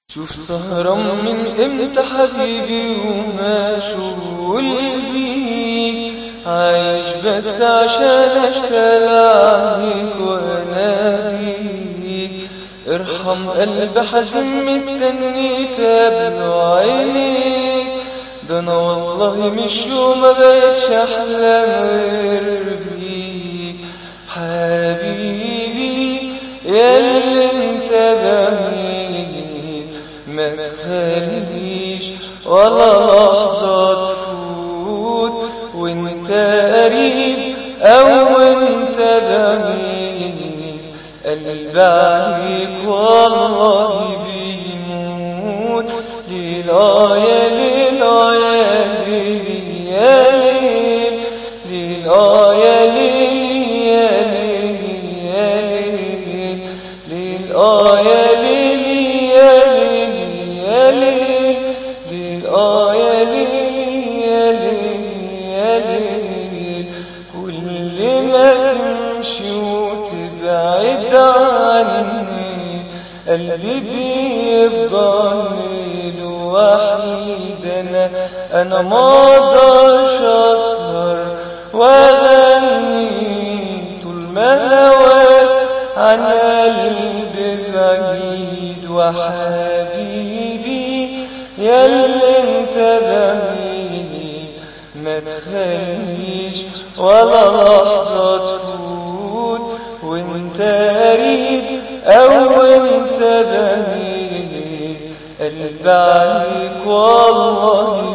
شوف سهران من امتى حبيبي ومشغول بيك عايش بس عشان اشتغل عليك واناديك ارحم قلب حزين مستني تابع عينيك ده انا والله مش يوم ما بقتش احلم غير بيك حبيبي يا اللي انت بهيك ما تخليش ولا لحظة تفوت وانت قريب او انت بعيد قلب عليك والله بيموت ليلا يا ليلا يا ليل يا ليل ليلا يا ليل يا ليل يا ليل ليلا يا ليل يا ليل يا ليل ليلا يا ليل يا ليل يا ليل كل ما تمشي وتبعد عني قلبي بيفضل ليل وحيد انا انا ما اقدرش اسهر واغني طول ما هواك عن قلبي بعيد وحبيبي يا اللي انت بعيد ما تخليش ولا لحظة تفوت وانت قريب او انت بعيد قلب عليك والله